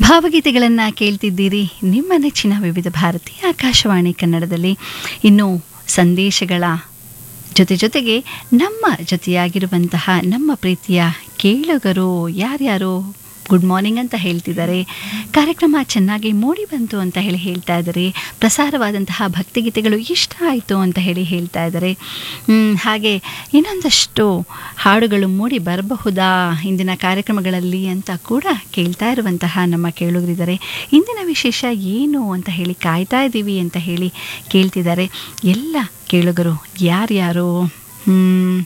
ಭಾವಗೀತೆಗಳನ್ನು ಕೇಳ್ತಿದ್ದೀರಿ ನಿಮ್ಮ ನೆಚ್ಚಿನ ವಿವಿಧ ಭಾರತಿ ಆಕಾಶವಾಣಿ ಕನ್ನಡದಲ್ಲಿ ಇನ್ನು ಸಂದೇಶಗಳ ಜೊತೆ ಜೊತೆಗೆ ನಮ್ಮ ಜೊತೆಯಾಗಿರುವಂತಹ ನಮ್ಮ ಪ್ರೀತಿಯ ಕೇಳುಗರು ಯಾರ್ಯಾರು ಗುಡ್ ಮಾರ್ನಿಂಗ್ ಅಂತ ಹೇಳ್ತಿದ್ದಾರೆ ಕಾರ್ಯಕ್ರಮ ಚೆನ್ನಾಗಿ ಮೂಡಿ ಬಂತು ಅಂತ ಹೇಳಿ ಹೇಳ್ತಾ ಇದ್ದಾರೆ ಪ್ರಸಾರವಾದಂತಹ ಭಕ್ತಿಗೀತೆಗಳು ಇಷ್ಟ ಆಯಿತು ಅಂತ ಹೇಳಿ ಹೇಳ್ತಾ ಇದ್ದಾರೆ ಹ್ಮ್, ಹಾಗೆ ಇನ್ನೊಂದಷ್ಟು ಹಾಡುಗಳು ಮೂಡಿ ಬರಬಹುದಾ ಇಂದಿನ ಕಾರ್ಯಕ್ರಮಗಳಲ್ಲಿ ಅಂತ ಕೂಡ ಕೇಳ್ತಾ ಇರುವಂತಹ ನಮ್ಮ ಕೇಳುಗರಿದ್ದಾರೆ ಇಂದಿನ ವಿಶೇಷ ಏನು ಅಂತ ಹೇಳಿ ಕಾಯ್ತಾ ಇದ್ದೀವಿ ಅಂತ ಹೇಳಿ ಕೇಳ್ತಿದ್ದಾರೆ ಎಲ್ಲ ಕೇಳುಗರು ಯಾರ್ಯಾರು ಹ್ಮ್,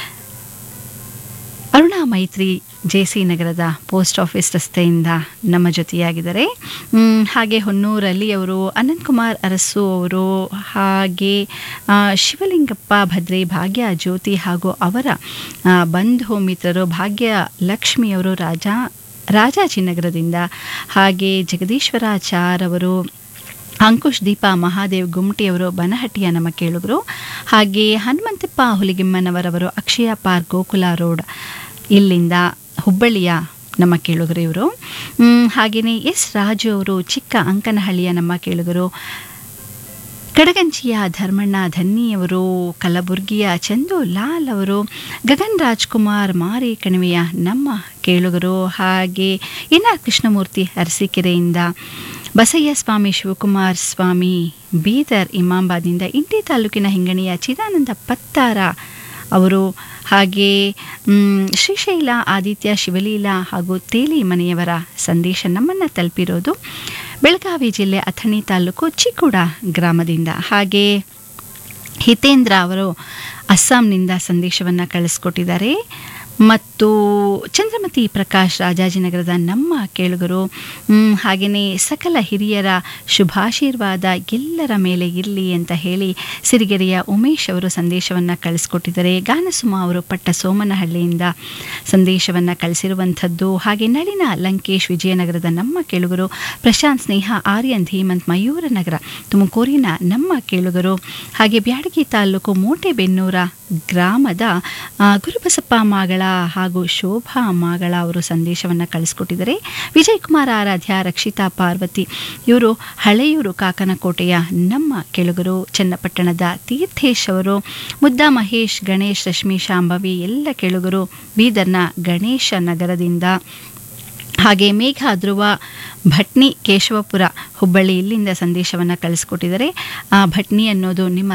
ಅರುಣಾ ಮೈತ್ರಿ ಜೆ ಸಿ ನಗರದ ಪೋಸ್ಟ್ ಆಫೀಸ್ ರಸ್ತೆಯಿಂದ ನಮ್ಮ ಜೊತೆಯಾಗಿದ್ದಾರೆ ಮ್, ಹಾಗೆ ಹೊನ್ನೂರಲ್ಲಿ ಅವರು ಅನಂತ್ ಕುಮಾರ್ ಅರಸು ಅವರು ಹಾಗೆ ಆ, ಶಿವಲಿಂಗಪ್ಪ ಭದ್ರೆ ಭಾಗ್ಯ ಜ್ಯೋತಿ ಹಾಗೂ ಅವರ ಆ, ಬಂಧು ಮಿತ್ರರು ಭಾಗ್ಯ ಲಕ್ಷ್ಮಿಯವರು ರಾಜ ರಾಜಾಜಿನಗರದಿಂದ ಹಾಗೆ ಜಗದೀಶ್ವರಾಚಾರ್ ಅವರು ಅಂಕುಶ್ ದೀಪ ಮಹಾದೇವ್ ಗುಮ್ಟಿಯವರು ಬನಹಟ್ಟಿಯ ನಮ್ಮ ಕೇಳುಗರು ಹಾಗೆ ಹನುಮಂತಪ್ಪ ಹುಲಿಗಿಮ್ಮನವರವರು ಅಕ್ಷಯ ಪಾರ್ಕ್ ಗೋಕುಲ ರೋಡ್ ಇಲ್ಲಿಂದ ಹುಬ್ಬಳ್ಳಿಯ ನಮ್ಮ ಕೇಳುಗರು ಇವರು ಹಾಗೆಯೇ ಎಸ್ ರಾಜು ಅವರು ಚಿಕ್ಕ ಅಂಕನಹಳ್ಳಿಯ ನಮ್ಮ ಕೇಳುಗರು ಕಡಗಂಚಿಯ ಧರ್ಮಣ್ಣ ಧನ್ನಿಯವರು ಕಲಬುರ್ಗಿಯ ಚಂದು ಲಾಲ್ ಅವರು ಗಗನ್ ರಾಜ್ಕುಮಾರ್ ಮಾರಿ ಕಣಿವೆಯ ನಮ್ಮ ಕೇಳುಗರು ಹಾಗೆ ಎನ್ ಆರ್ ಕೃಷ್ಣಮೂರ್ತಿ ಅರಸೀಕೆರೆಯಿಂದ ಬಸಯ್ಯ ಸ್ವಾಮಿ ಶಿವಕುಮಾರ್ ಸ್ವಾಮಿ ಬೀದರ್ ಇಮಾಂಬಾದ್ನಿಂದ ಇಂಡಿ ತಾಲೂಕಿನ ಹಿಂಗಣಿಯ ಚಿದಾನಂದ ಪತ್ತಾರ ಅವರು ಹಾಗೆ ಮ್, ಶ್ರೀಶೈಲ ಆದಿತ್ಯ ಶಿವಲೀಲಾ ಹಾಗೂ ತೇಲಿ ಮನೆಯವರ ಸಂದೇಶ ನಮ್ಮನ್ನು ತಲುಪಿರೋದು ಬೆಳಗಾವಿ ಜಿಲ್ಲೆ ಅಥಣಿ ತಾಲೂಕು ಚಿಕ್ಕುಡ ಗ್ರಾಮದಿಂದ ಹಾಗೆ ಹಿತೇಂದ್ರ ಅವರು ಅಸ್ಸಾಂನಿಂದ ಸಂದೇಶವನ್ನು ಕಳಿಸ್ಕೊಟ್ಟಿದ್ದಾರೆ ಮತ್ತು ಚಂದ್ರಮತಿ ಪ್ರಕಾಶ್ ರಾಜಾಜಿನಗರದ ನಮ್ಮ ಕೇಳುಗರು ಮ್, ಹಾಗೆಯೇ ಸಕಲ ಹಿರಿಯರ ಶುಭಾಶೀರ್ವಾದ ಎಲ್ಲರ ಮೇಲೆ ಇರಲಿ ಅಂತ ಹೇಳಿ ಸಿರಿಗೆರೆಯ ಉಮೇಶ್ ಅವರು ಸಂದೇಶವನ್ನು ಕಳಿಸ್ಕೊಟ್ಟಿದ್ದಾರೆ ಗಾನಸುಮ ಅವರು ಪಟ್ಟ ಸೋಮನಹಳ್ಳಿಯಿಂದ ಸಂದೇಶವನ್ನು ಕಳಿಸಿರುವಂಥದ್ದು ಹಾಗೆ ನಳಿನ ಲಂಕೇಶ್ ವಿಜಯನಗರದ ನಮ್ಮ ಕೇಳುಗರು ಪ್ರಶಾಂತ್ ಸ್ನೇಹ ಆರ್ಯನ್ ಧೀಮಂತ್ ಮಯೂರನಗರ ತುಮಕೂರಿನ ನಮ್ಮ ಕೇಳುಗರು ಹಾಗೆ ಬ್ಯಾಡಗಿ ತಾಲೂಕು ಮೋಟೆಬೆನ್ನೂರ ಗ್ರಾಮದ ಆ, ಗುರುಬಸಪ್ಪ ಮಾಗಳ ಹಾಗೂ ಶೋಭಾ ಮಾಗಳ ಅವರು ಸಂದೇಶವನ್ನು ಕಳಿಸ್ಕೊಟ್ಟಿದ್ದಾರೆ ವಿಜಯ್ ಕುಮಾರ್ ಆರಾಧ್ಯ ರಕ್ಷಿತಾ ಪಾರ್ವತಿ ಇವರು ಹಳೆಯೂರು ಕಾಕನಕೋಟೆಯ ನಮ್ಮ ಕೆಳಗರು ಚನ್ನಪಟ್ಟಣದ ತೀರ್ಥೇಶ್ ಅವರು ಮುದ್ದಾ ಮಹೇಶ್ ಗಣೇಶ್ ರಶ್ಮಿ ಶಾಂಭವಿ ಎಲ್ಲ ಕೆಳಗರು ಬೀದರ್ನ ಗಣೇಶ ನಗರದಿಂದ ಹಾಗೆ ಮೇಘ ಧ್ರುವ ಭಟ್ನಿ ಕೇಶವಪುರ ಹುಬ್ಬಳ್ಳಿ ಇಲ್ಲಿಂದ ಸಂದೇಶವನ್ನು ಕಳಿಸ್ಕೊಟ್ಟಿದ್ದಾರೆ ಆ ಭಟ್ನಿ ಅನ್ನೋದು ನಿಮ್ಮ